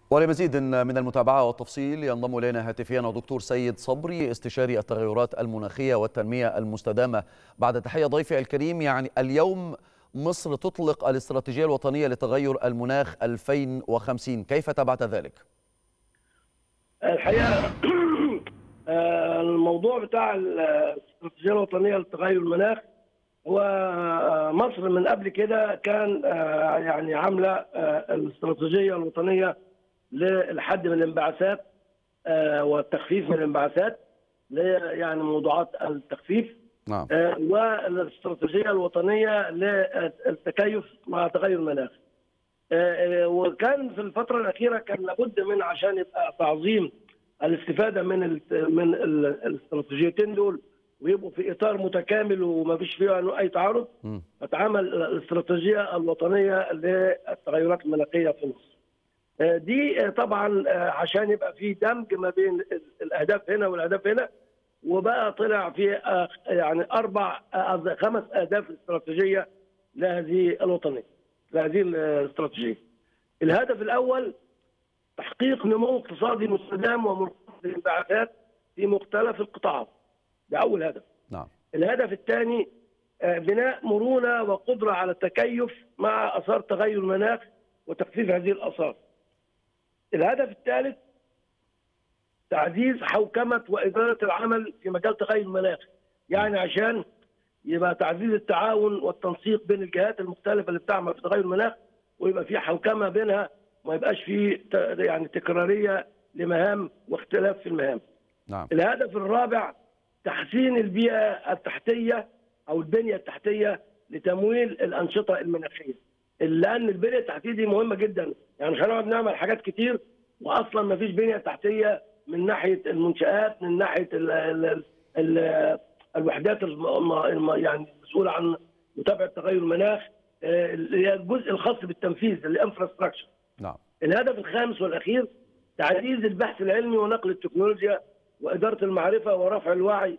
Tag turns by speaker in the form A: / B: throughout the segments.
A: ولمزيد من المتابعة والتفصيل ينضم إلينا هاتفيا دكتور سيد صبري استشاري التغيرات المناخية والتنمية المستدامة بعد تحية ضيفي الكريم يعني اليوم مصر تطلق الاستراتيجية الوطنية لتغير المناخ 2050 كيف تبعت ذلك؟
B: الحقيقة الموضوع بتاع الاستراتيجية الوطنية لتغير المناخ هو مصر من قبل كده كان يعني عاملة الاستراتيجية الوطنية للحد من الانبعاثات والتخفيف من الانبعاثات يعني موضوعات التخفيف
A: نعم
B: والاستراتيجيه الوطنيه للتكيف مع تغير المناخ. وكان في الفتره الاخيره كان لابد من عشان يبقى تعظيم الاستفاده من ال من الاستراتيجيتين دول ويبقوا في اطار متكامل وما فيش فيه اي تعارض فتعمل الاستراتيجيه الوطنيه للتغيرات المناخيه في مصر. دي طبعا عشان يبقى في دمج ما بين الاهداف هنا والاهداف هنا وبقى طلع في يعني اربع خمس اهداف استراتيجيه لهذه الوطنيه لهذه الاستراتيجيه. الهدف الاول تحقيق نمو اقتصادي مستدام ومنخفض الانبعاثات في مختلف القطاعات. ده اول هدف.
A: نعم.
B: الهدف الثاني بناء مرونه وقدره على التكيف مع اثار تغير المناخ وتخفيف هذه الاثار. الهدف الثالث تعزيز حوكمة وإدارة العمل في مجال تغير المناخ يعني عشان يبقى تعزيز التعاون والتنسيق بين الجهات المختلفة اللي بتعمل في تغير المناخ ويبقى في حوكمة بينها وما يبقاش في يعني تكرارية لمهام واختلاف في المهام
A: نعم.
B: الهدف الرابع تحسين البيئة التحتية أو البنية التحتية لتمويل الأنشطة المناخية لأن البنية التحتية دي مهمة جدا يعني مش هنقعد نعمل حاجات كتير واصلا ما فيش بنيه تحتيه من ناحيه المنشات من ناحيه ال ال ال الوحدات الم يعني المسؤوله عن متابعه تغير المناخ اللي هي الجزء الخاص بالتنفيذ الانفراستراكشر
A: نعم
B: الهدف الخامس والاخير تعزيز البحث العلمي ونقل التكنولوجيا واداره المعرفه ورفع الوعي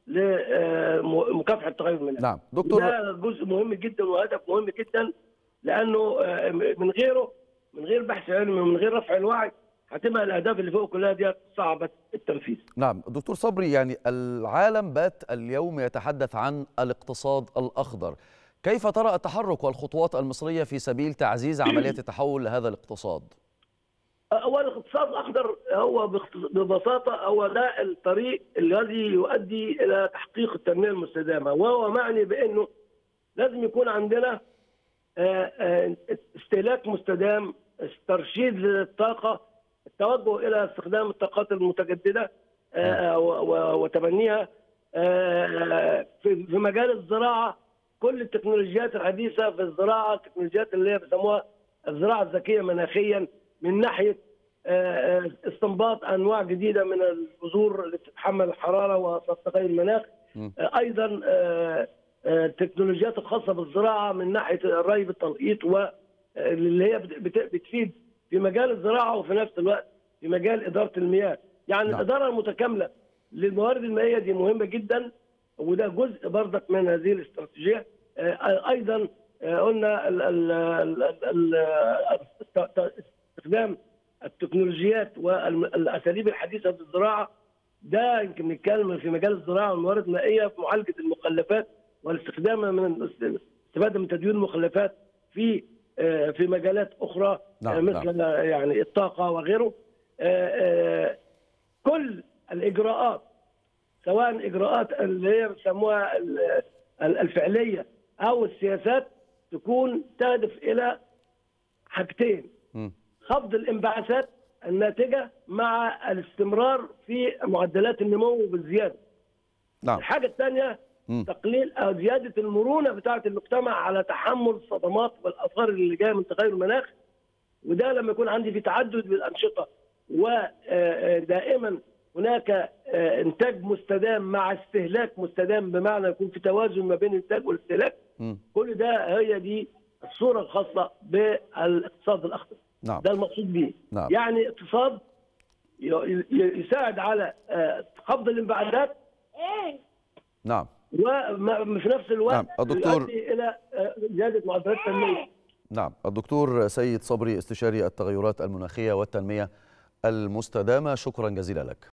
B: لمكافحه تغير المناخ
A: نعم دكتور
B: ده جزء مهم جدا وهدف مهم جدا لانه من غيره من غير بحث علمي ومن غير رفع الوعي هتبقى الاهداف اللي فوق كلها دي صعبه التنفيذ.
A: نعم دكتور صبري يعني العالم بات اليوم يتحدث عن الاقتصاد الاخضر. كيف ترى التحرك والخطوات المصريه في سبيل تعزيز عمليه التحول لهذا الاقتصاد؟
B: هو الاقتصاد الاخضر هو ببساطه هو ده الطريق الذي يؤدي الى تحقيق التنميه المستدامه وهو معني بانه لازم يكون عندنا استهلاك مستدام ترشيد للطاقة التوجه إلى استخدام الطاقات المتجددة وتبنيها في مجال الزراعة كل التكنولوجيات الحديثة في الزراعة التكنولوجيات اللي هي بيسموها الزراعة الذكية مناخيا من ناحية استنباط أنواع جديدة من البذور اللي بتتحمل الحرارة وتغير المناخ أيضا التكنولوجيات الخاصة بالزراعة من ناحية الري بالتنقيط و اللي هي بتفيد في مجال الزراعه وفي نفس الوقت في مجال اداره المياه، يعني نعم. الاداره المتكامله للموارد المائيه دي مهمه جدا وده جزء برضك من هذه الاستراتيجيه، ايضا قلنا استخدام التكنولوجيات والاساليب الحديثه في الزراعه ده يمكن نتكلم في مجال الزراعه والموارد المائيه في معالجه المخلفات والاستخدام من الاستفاده من تدوير المخلفات في في مجالات اخرى
A: نعم
B: مثل
A: نعم.
B: يعني الطاقه وغيره كل الاجراءات سواء اجراءات اللي هي بيسموها الفعليه او السياسات تكون تهدف الى حاجتين
A: م.
B: خفض الانبعاثات الناتجه مع الاستمرار في معدلات النمو بالزياده
A: نعم
B: الحاجه الثانيه
A: م.
B: تقليل او زياده المرونه بتاعه المجتمع على تحمل الصدمات والاثار اللي جايه من تغير المناخ وده لما يكون عندي في تعدد بالانشطه ودائما هناك انتاج مستدام مع استهلاك مستدام بمعنى يكون في توازن ما بين الانتاج والاستهلاك
A: م.
B: كل ده هي دي الصوره الخاصه بالاقتصاد الاخضر
A: نعم
B: ده المقصود به
A: نعم.
B: يعني اقتصاد ي- ي- يساعد على آه، خفض الانبعاثات
A: نعم
B: وفي نفس الوقت
A: نعم، الدكتور-
B: يؤدي الى آه، زياده معدلات التنميه
A: نعم الدكتور سيد صبري استشاري التغيرات المناخية والتنمية المستدامة شكرا جزيلا لك